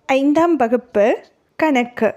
ஐந்தாம் வகுப்பு கணக்கு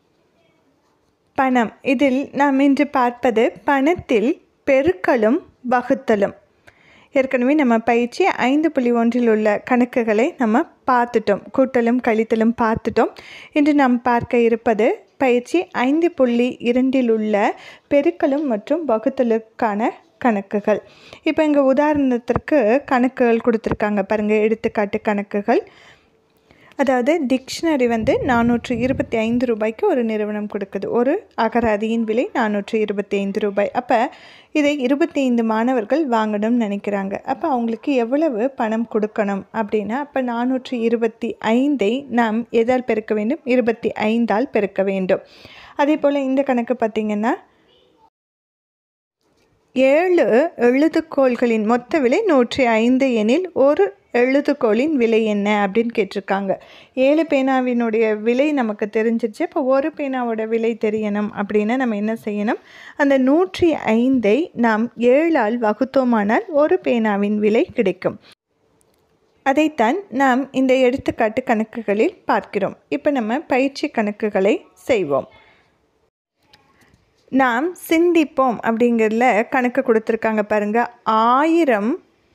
பணம் இதில் நாம் இன்று பார்ப்பது பணத்தில் பெருக்கலும் வகுத்தலும் ஏற்கனவே நம்ம பயிற்சி ஐந்து புள்ளி ஒன்றில் உள்ள கணக்குகளை நம்ம பார்த்துட்டோம் கூட்டலும் கழித்தலும் பார்த்துட்டோம் இன்று நாம் பார்க்க இருப்பது பயிற்சி ஐந்து புள்ளி இரண்டில் உள்ள பெருக்கலும் மற்றும் வகுத்தலுக்கான கணக்குகள் இப்போ இங்கே உதாரணத்திற்கு கணக்குகள் கொடுத்துருக்காங்க பாருங்கள் எடுத்துக்காட்டு கணக்குகள் அதாவது டிக்ஷனரி வந்து நானூற்று இருபத்தி ஐந்து ரூபாய்க்கு ஒரு நிறுவனம் கொடுக்குது ஒரு அகராதியின் விலை நானூற்று இருபத்தி ஐந்து ரூபாய் அப்போ இதை இருபத்தி ஐந்து மாணவர்கள் வாங்கணும்னு நினைக்கிறாங்க அப்போ அவங்களுக்கு எவ்வளவு பணம் கொடுக்கணும் அப்படின்னா அப்போ நானூற்று இருபத்தி ஐந்தை நாம் எதால் பெருக்க வேண்டும் இருபத்தி ஐந்தால் பெருக்க வேண்டும் அதே போல் இந்த கணக்கு பார்த்திங்கன்னா ஏழு எழுதுகோள்களின் மொத்த விலை நூற்றி ஐந்து எனில் ஒரு எழுதுகோளின் விலை என்ன அப்படின்னு கேட்டிருக்காங்க ஏழு பேனாவினுடைய விலை நமக்கு தெரிஞ்சிருச்சு இப்போ ஒரு பேனாவோட விலை தெரியணும் அப்படின்னா நம்ம என்ன செய்யணும் அந்த நூற்றி ஐந்தை நாம் ஏழால் வகுத்தோமானால் ஒரு பேனாவின் விலை கிடைக்கும் அதைத்தான் நாம் இந்த எடுத்துக்காட்டு கணக்குகளில் பார்க்கிறோம் இப்போ நம்ம பயிற்சி கணக்குகளை செய்வோம் நாம் சிந்திப்போம் அப்படிங்கிறதுல கணக்கு கொடுத்துருக்காங்க பாருங்கள் ஆயிரம்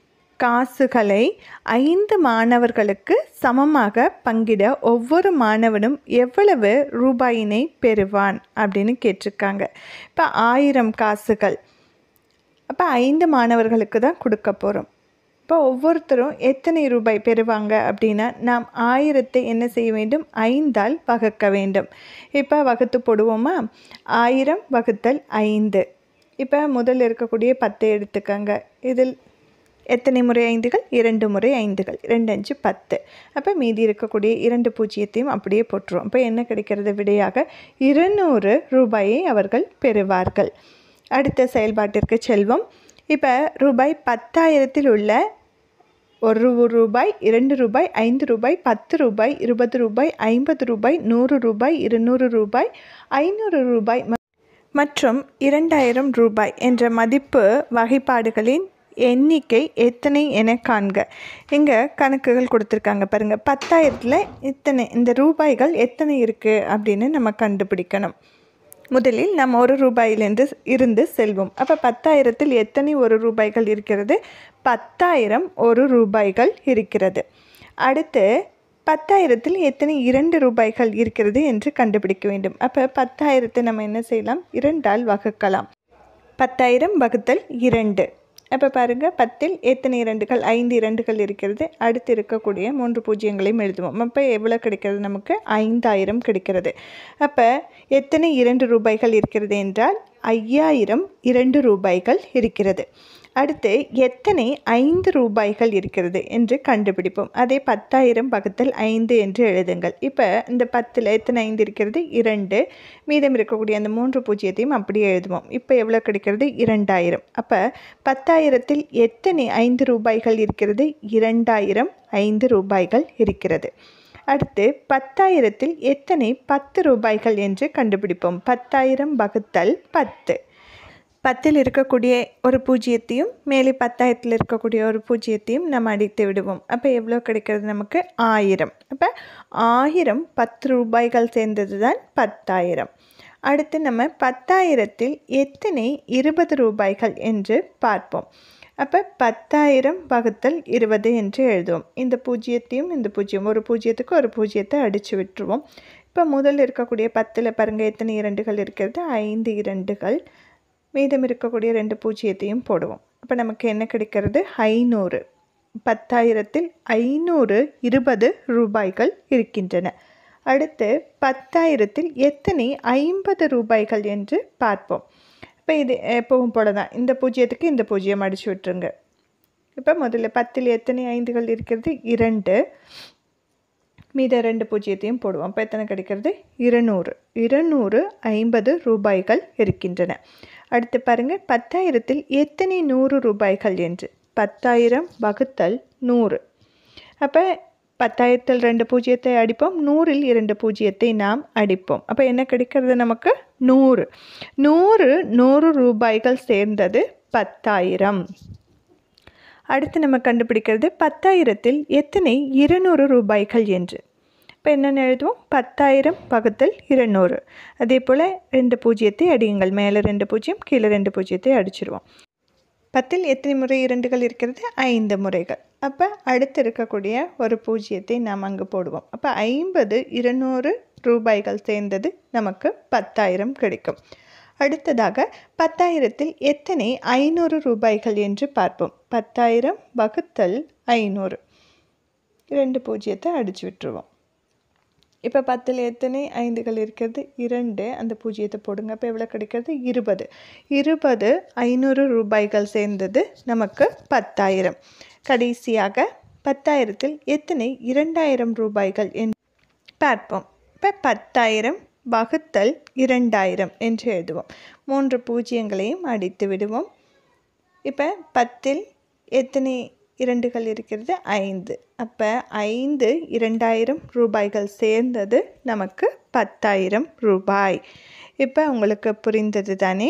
காசுகளை ஐந்து மாணவர்களுக்கு சமமாக பங்கிட ஒவ்வொரு மாணவனும் எவ்வளவு ரூபாயினை பெறுவான் அப்படின்னு கேட்டிருக்காங்க இப்போ ஆயிரம் காசுகள் அப்போ ஐந்து மாணவர்களுக்கு தான் கொடுக்க போகிறோம் இப்போ ஒவ்வொருத்தரும் எத்தனை ரூபாய் பெறுவாங்க அப்படின்னா நாம் ஆயிரத்தை என்ன செய்ய வேண்டும் ஐந்தால் வகுக்க வேண்டும் இப்போ வகுத்து போடுவோமா ஆயிரம் வகுத்தல் ஐந்து இப்போ முதல்ல இருக்கக்கூடிய பத்தை எடுத்துக்கோங்க இதில் எத்தனை முறை ஐந்துகள் இரண்டு முறை ஐந்துகள் ரெண்டு அஞ்சு பத்து அப்போ மீதி இருக்கக்கூடிய இரண்டு பூஜ்ஜியத்தையும் அப்படியே போட்டுருவோம் இப்போ என்ன கிடைக்கிறது விடையாக இருநூறு ரூபாயை அவர்கள் பெறுவார்கள் அடுத்த செயல்பாட்டிற்கு செல்வோம் இப்போ ரூபாய் பத்தாயிரத்தில் உள்ள ஒரு ரூபாய் இரண்டு ரூபாய் ஐந்து ரூபாய் பத்து ரூபாய் இருபது ரூபாய் ஐம்பது ரூபாய் நூறு ரூபாய் இருநூறு ரூபாய் ஐநூறு ரூபாய் மற்றும் இரண்டாயிரம் ரூபாய் என்ற மதிப்பு வகைப்பாடுகளின் எண்ணிக்கை எத்தனை என காண்க இங்கே கணக்குகள் கொடுத்துருக்காங்க பாருங்கள் பத்தாயிரத்தில் இத்தனை இந்த ரூபாய்கள் எத்தனை இருக்குது அப்படின்னு நம்ம கண்டுபிடிக்கணும் முதலில் நம்ம ஒரு ரூபாயிலிருந்து இருந்து செல்வோம் அப்போ பத்தாயிரத்தில் எத்தனை ஒரு ரூபாய்கள் இருக்கிறது பத்தாயிரம் ஒரு ரூபாய்கள் இருக்கிறது அடுத்து பத்தாயிரத்தில் எத்தனை இரண்டு ரூபாய்கள் இருக்கிறது என்று கண்டுபிடிக்க வேண்டும் அப்போ பத்தாயிரத்தை நம்ம என்ன செய்யலாம் இரண்டால் வகுக்கலாம் பத்தாயிரம் வகுத்தல் இரண்டு அப்போ பாருங்கள் பத்தில் எத்தனை இரண்டுகள் ஐந்து இரண்டுகள் இருக்கிறது அடுத்து இருக்கக்கூடிய மூன்று பூஜ்ஜியங்களையும் எழுதுவோம் அப்போ எவ்வளோ கிடைக்கிறது நமக்கு ஐந்தாயிரம் கிடைக்கிறது அப்போ எத்தனை இரண்டு ரூபாய்கள் இருக்கிறது என்றால் ஐயாயிரம் இரண்டு ரூபாய்கள் இருக்கிறது அடுத்து எத்தனை ஐந்து ரூபாய்கள் இருக்கிறது என்று கண்டுபிடிப்போம் அதே பத்தாயிரம் பக்கத்தில் ஐந்து என்று எழுதுங்கள் இப்போ இந்த பத்தில் எத்தனை ஐந்து இருக்கிறது இரண்டு மீதம் இருக்கக்கூடிய அந்த மூன்று பூஜ்ஜியத்தையும் அப்படியே எழுதுவோம் இப்போ எவ்வளோ கிடைக்கிறது இரண்டாயிரம் அப்போ பத்தாயிரத்தில் எத்தனை ஐந்து ரூபாய்கள் இருக்கிறது இரண்டாயிரம் ஐந்து ரூபாய்கள் இருக்கிறது அடுத்து பத்தாயிரத்தில் எத்தனை பத்து ரூபாய்கள் என்று கண்டுபிடிப்போம் பத்தாயிரம் வகுத்தல் பத்து பத்தில் இருக்கக்கூடிய ஒரு பூஜ்ஜியத்தையும் மேலே பத்தாயிரத்தில் இருக்கக்கூடிய ஒரு பூஜ்ஜியத்தையும் நம்ம அடித்து விடுவோம் அப்போ எவ்வளோ கிடைக்கிறது நமக்கு ஆயிரம் அப்போ ஆயிரம் பத்து ரூபாய்கள் சேர்ந்தது தான் பத்தாயிரம் அடுத்து நம்ம பத்தாயிரத்தில் எத்தனை இருபது ரூபாய்கள் என்று பார்ப்போம் அப்போ பத்தாயிரம் வகுத்தல் இருபது என்று எழுதுவோம் இந்த பூஜ்ஜியத்தையும் இந்த பூஜ்ஜியம் ஒரு பூஜ்ஜியத்துக்கு ஒரு பூஜ்ஜியத்தை அடித்து விட்டுருவோம் இப்போ முதல் இருக்கக்கூடிய பத்தில் பாருங்கள் எத்தனை இரண்டுகள் இருக்கிறது ஐந்து இரண்டுகள் மீதம் இருக்கக்கூடிய ரெண்டு பூஜ்ஜியத்தையும் போடுவோம் அப்போ நமக்கு என்ன கிடைக்கிறது ஐநூறு பத்தாயிரத்தில் ஐநூறு இருபது ரூபாய்கள் இருக்கின்றன அடுத்து பத்தாயிரத்தில் எத்தனை ஐம்பது ரூபாய்கள் என்று பார்ப்போம் இப்போ இது எப்பவும் போல தான் இந்த பூஜ்ஜியத்துக்கு இந்த பூஜ்ஜியம் அடித்து விட்டுருங்க இப்போ முதல்ல பத்தில் எத்தனை ஐந்துகள் இருக்கிறது இரண்டு மீத ரெண்டு பூஜ்ஜியத்தையும் போடுவோம் அப்போ எத்தனை கிடைக்கிறது இருநூறு இருநூறு ஐம்பது ரூபாய்கள் இருக்கின்றன அடுத்து பாருங்கள் பத்தாயிரத்தில் எத்தனை நூறு ரூபாய்கள் என்று பத்தாயிரம் வகுத்தல் நூறு அப்போ பத்தாயிரத்தில் ரெண்டு பூஜ்ஜியத்தை அடிப்போம் நூறில் இரண்டு பூஜ்ஜியத்தை நாம் அடிப்போம் அப்போ என்ன கிடைக்கிறது நமக்கு நூறு நூறு நூறு ரூபாய்கள் சேர்ந்தது பத்தாயிரம் அடுத்து நம்ம கண்டுபிடிக்கிறது பத்தாயிரத்தில் எத்தனை இருநூறு ரூபாய்கள் என்று இப்போ என்னென்னு எழுதுவோம் பத்தாயிரம் வகுத்தல் இருநூறு அதே போல் ரெண்டு பூஜ்ஜியத்தை அடியுங்கள் மேலே ரெண்டு பூஜ்ஜியம் கீழே ரெண்டு பூஜ்ஜியத்தை அடிச்சிருவோம் பத்தில் எத்தனை முறை இரண்டுகள் இருக்கிறது ஐந்து முறைகள் அப்போ அடுத்து இருக்கக்கூடிய ஒரு பூஜ்ஜியத்தை நாம் அங்கே போடுவோம் அப்போ ஐம்பது இருநூறு ரூபாய்கள் சேர்ந்தது நமக்கு பத்தாயிரம் கிடைக்கும் அடுத்ததாக பத்தாயிரத்தில் எத்தனை ஐநூறு ரூபாய்கள் என்று பார்ப்போம் பத்தாயிரம் வகுத்தல் ஐநூறு ரெண்டு பூஜ்ஜியத்தை அடிச்சு விட்டுருவோம் இப்போ பத்தில் எத்தனை ஐந்துகள் இருக்கிறது இரண்டு அந்த பூஜ்ஜியத்தை போடுங்க அப்போ எவ்வளோ கிடைக்கிறது இருபது இருபது ஐநூறு ரூபாய்கள் சேர்ந்தது நமக்கு பத்தாயிரம் கடைசியாக பத்தாயிரத்தில் எத்தனை இரண்டாயிரம் ரூபாய்கள் என்று பார்ப்போம் இப்போ பத்தாயிரம் வகுத்தல் இரண்டாயிரம் என்று எழுதுவோம் மூன்று பூஜ்ஜியங்களையும் அடித்து விடுவோம் இப்போ பத்தில் எத்தனை இரண்டுகள் இருக்கிறது ஐந்து அப்போ ஐந்து இரண்டாயிரம் ரூபாய்கள் சேர்ந்தது நமக்கு பத்தாயிரம் ரூபாய் இப்போ உங்களுக்கு புரிந்தது தானே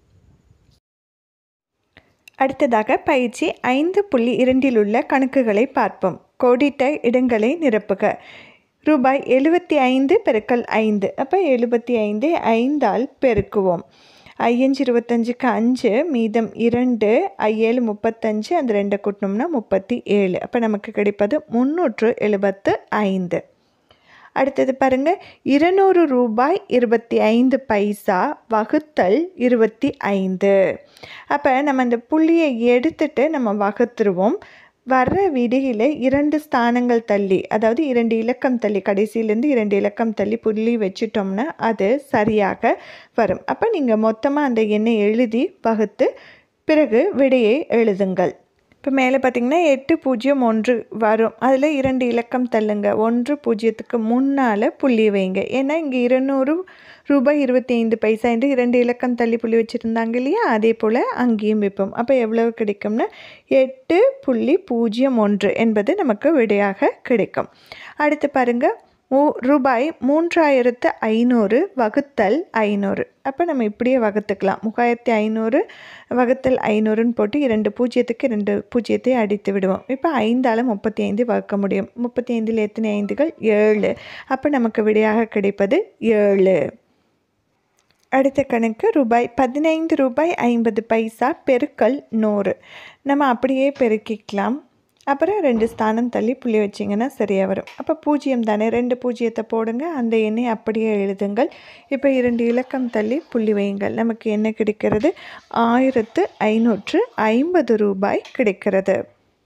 அடுத்ததாக பயிற்சி ஐந்து புள்ளி இரண்டில் உள்ள கணக்குகளை பார்ப்போம் கோடிட்ட இடங்களை நிரப்புக ரூபாய் எழுபத்தி ஐந்து பெருக்கல் ஐந்து அப்போ எழுபத்தி ஐந்து ஐந்தால் பெருக்குவோம் ஐயஞ்சு இருபத்தஞ்சுக்கு அஞ்சு மீதம் இரண்டு ஐஏழு முப்பத்தஞ்சு அந்த ரெண்டை கூட்டினோம்னா முப்பத்தி ஏழு அப்போ நமக்கு கிடைப்பது முந்நூற்று எழுபத்து ஐந்து அடுத்தது பாருங்கள் இருநூறு ரூபாய் இருபத்தி ஐந்து பைசா வகுத்தல் இருபத்தி ஐந்து அப்போ நம்ம அந்த புள்ளியை எடுத்துட்டு நம்ம வகுத்துருவோம் வர்ற விடியில் இரண்டு ஸ்தானங்கள் தள்ளி அதாவது இரண்டு இலக்கம் தள்ளி கடைசியிலேருந்து இரண்டு இலக்கம் தள்ளி புள்ளி வச்சிட்டோம்னா அது சரியாக வரும் அப்போ நீங்கள் மொத்தமாக அந்த எண்ணை எழுதி வகுத்து பிறகு விடையை எழுதுங்கள் இப்போ மேலே பார்த்தீங்கன்னா எட்டு பூஜ்ஜியம் ஒன்று வரும் அதில் இரண்டு இலக்கம் தள்ளுங்க ஒன்று பூஜ்ஜியத்துக்கு முன்னால் புள்ளி வைங்க ஏன்னா இங்கே இருநூறு ரூபாய் இருபத்தி ஐந்து பைசா என்று இரண்டு இலக்கம் தள்ளி புள்ளி வச்சுருந்தாங்க இல்லையா அதே போல் அங்கேயும் வைப்போம் அப்போ எவ்வளவு கிடைக்கும்னா எட்டு புள்ளி பூஜ்ஜியம் ஒன்று என்பது நமக்கு விடையாக கிடைக்கும் அடுத்து பாருங்கள் மூ ரூபாய் மூன்றாயிரத்து ஐநூறு வகுத்தல் ஐநூறு அப்போ நம்ம இப்படியே வகுத்துக்கலாம் மூவாயிரத்தி ஐநூறு வகுத்தல் ஐநூறுன்னு போட்டு இரண்டு பூஜ்ஜியத்துக்கு ரெண்டு பூஜ்ஜியத்தை அடித்து விடுவோம் இப்போ ஐந்தால் முப்பத்தி ஐந்து வகுக்க முடியும் முப்பத்தி ஐந்தில் எத்தனை ஐந்துகள் ஏழு அப்போ நமக்கு விடையாக கிடைப்பது ஏழு அடுத்த கணக்கு ரூபாய் பதினைந்து ரூபாய் ஐம்பது பைசா பெருக்கல் நூறு நம்ம அப்படியே பெருக்கிக்கலாம் அப்புறம் ரெண்டு ஸ்தானம் தள்ளி புள்ளி வச்சிங்கன்னா சரியாக வரும் அப்போ பூஜ்ஜியம் தானே ரெண்டு பூஜ்ஜியத்தை போடுங்க அந்த எண்ணை அப்படியே எழுதுங்கள் இப்போ இரண்டு இலக்கம் தள்ளி புள்ளி வையுங்கள் நமக்கு என்ன கிடைக்கிறது ஆயிரத்து ஐநூற்று ஐம்பது ரூபாய் கிடைக்கிறது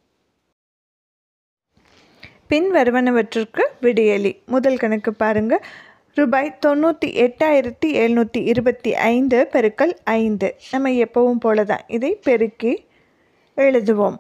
பின் வருவனவற்றிற்கு விடியலி முதல் கணக்கு பாருங்கள் ரூபாய் தொண்ணூற்றி எட்டாயிரத்தி எழுநூற்றி இருபத்தி ஐந்து பெருக்கல் ஐந்து நம்ம எப்பவும் போல தான் இதை பெருக்கி எழுதுவோம்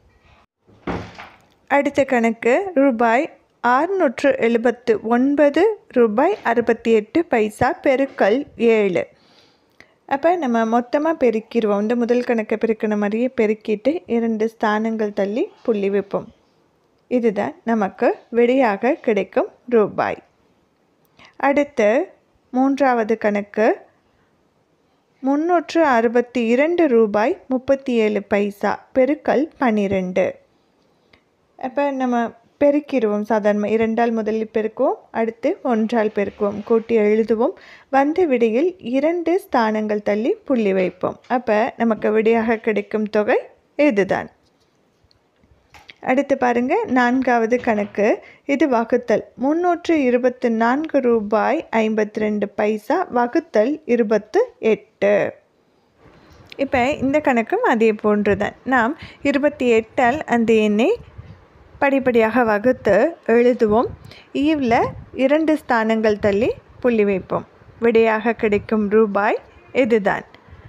அடுத்த கணக்கு ரூபாய் ஆறுநூற்று எழுபத்து ஒன்பது ரூபாய் அறுபத்தி எட்டு பைசா பெருக்கல் ஏழு அப்போ நம்ம மொத்தமாக பெருக்கிடுவோம் இந்த முதல் கணக்கை பெருக்கின மாதிரியே பெருக்கிட்டு இரண்டு ஸ்தானங்கள் தள்ளி புள்ளி வைப்போம் இதுதான் நமக்கு விடையாக கிடைக்கும் ரூபாய் அடுத்து மூன்றாவது கணக்கு முந்நூற்று அறுபத்தி இரண்டு ரூபாய் முப்பத்தி ஏழு பைசா பெருக்கல் பன்னிரெண்டு அப்போ நம்ம பெருக்கிடுவோம் சாதாரண இரண்டால் முதலில் பெருக்குவோம் அடுத்து ஒன்றால் பெருக்குவோம் கூட்டி எழுதுவோம் வந்த விடையில் இரண்டு ஸ்தானங்கள் தள்ளி புள்ளி வைப்போம் அப்போ நமக்கு விடையாக கிடைக்கும் தொகை இதுதான் அடுத்து பாருங்க நான்காவது கணக்கு இது வகுத்தல் முந்நூற்று இருபத்து நான்கு ரூபாய் ஐம்பத்தி ரெண்டு பைசா வகுத்தல் இருபத்து எட்டு இப்போ இந்த கணக்கும் அதே போன்று தான் நாம் இருபத்தி எட்டால் அந்த எண்ணை படிப்படியாக வகுத்து எழுதுவோம் ஈவில் இரண்டு ஸ்தானங்கள் தள்ளி புள்ளி வைப்போம் விடையாக கிடைக்கும் ரூபாய் இதுதான்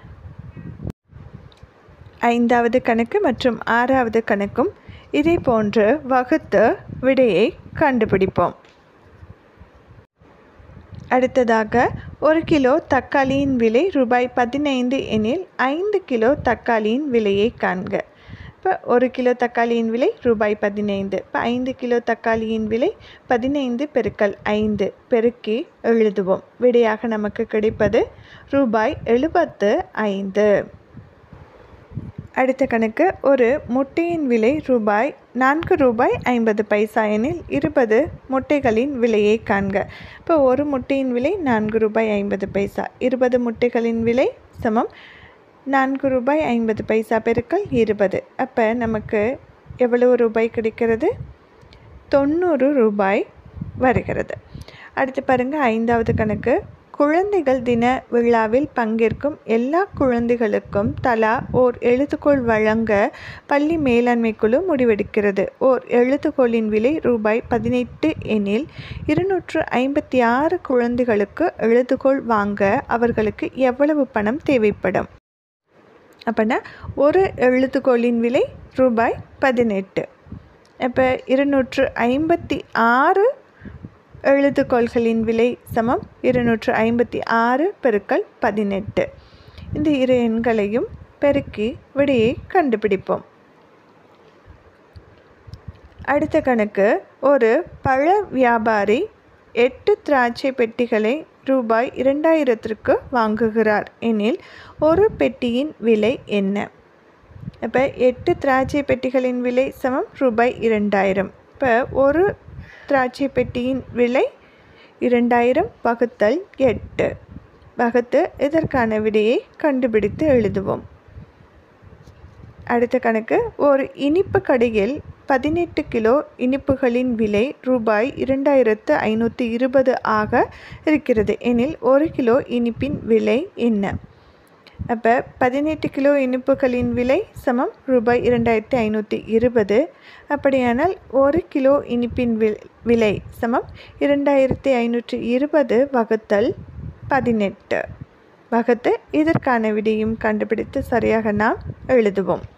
ஐந்தாவது கணக்கு மற்றும் ஆறாவது கணக்கும் இதே போன்று வகுத்து விடையை கண்டுபிடிப்போம் அடுத்ததாக ஒரு கிலோ தக்காளியின் விலை ரூபாய் பதினைந்து எனில் ஐந்து கிலோ தக்காளியின் விலையை காண்க இப்போ ஒரு கிலோ தக்காளியின் விலை ரூபாய் பதினைந்து இப்போ ஐந்து கிலோ தக்காளியின் விலை பதினைந்து பெருக்கல் ஐந்து பெருக்கி எழுதுவோம் விடையாக நமக்கு கிடைப்பது ரூபாய் எழுபத்து ஐந்து அடுத்த கணக்கு ஒரு முட்டையின் விலை ரூபாய் நான்கு ரூபாய் ஐம்பது பைசா எனில் இருபது முட்டைகளின் விலையை காண்க இப்போ ஒரு முட்டையின் விலை நான்கு ரூபாய் ஐம்பது பைசா இருபது முட்டைகளின் விலை சமம் நான்கு ரூபாய் ஐம்பது பைசா பெருக்கல் இருபது அப்போ நமக்கு எவ்வளவு ரூபாய் கிடைக்கிறது தொண்ணூறு ரூபாய் வருகிறது அடுத்து பாருங்கள் ஐந்தாவது கணக்கு குழந்தைகள் தின விழாவில் பங்கேற்கும் எல்லா குழந்தைகளுக்கும் தலா ஓர் எழுத்துக்கோள் வழங்க பள்ளி மேலாண்மை குழு முடிவெடுக்கிறது ஓர் எழுத்துக்கோளின் விலை ரூபாய் பதினெட்டு எனில் இருநூற்று ஐம்பத்தி ஆறு குழந்தைகளுக்கு எழுத்துக்கோள் வாங்க அவர்களுக்கு எவ்வளவு பணம் தேவைப்படும் அப்படின்னா ஒரு எழுத்துக்கோளின் விலை ரூபாய் பதினெட்டு இப்போ இருநூற்று ஐம்பத்தி ஆறு எழுத்துக்கோள்களின் விலை சமம் இருநூற்று ஐம்பத்தி ஆறு பெருக்கல் பதினெட்டு இந்த இரு எண்களையும் பெருக்கி விடையை கண்டுபிடிப்போம் அடுத்த கணக்கு ஒரு பழ வியாபாரி எட்டு திராட்சை பெட்டிகளை ரூபாய் இரண்டாயிரத்திற்கு வாங்குகிறார் எனில் ஒரு பெட்டியின் விலை என்ன இப்போ எட்டு திராட்சை பெட்டிகளின் விலை சமம் ரூபாய் இரண்டாயிரம் இப்போ ஒரு திராட்சை பெட்டியின் விலை இரண்டாயிரம் வகுத்தல் எட்டு வகுத்து இதற்கான விடையை கண்டுபிடித்து எழுதுவோம் அடுத்த கணக்கு ஒரு இனிப்பு கடையில் பதினெட்டு கிலோ இனிப்புகளின் விலை ரூபாய் இரண்டாயிரத்து ஐநூற்றி இருபது ஆக இருக்கிறது எனில் ஒரு கிலோ இனிப்பின் விலை என்ன அப்போ பதினெட்டு கிலோ இனிப்புகளின் விலை சமம் ரூபாய் இரண்டாயிரத்தி ஐநூற்றி இருபது அப்படியானால் ஒரு கிலோ இனிப்பின் விலை சமம் இரண்டாயிரத்தி ஐநூற்றி இருபது வகுத்தல் பதினெட்டு வகுத்து இதற்கான விடையும் கண்டுபிடித்து சரியாக நாம் எழுதுவோம்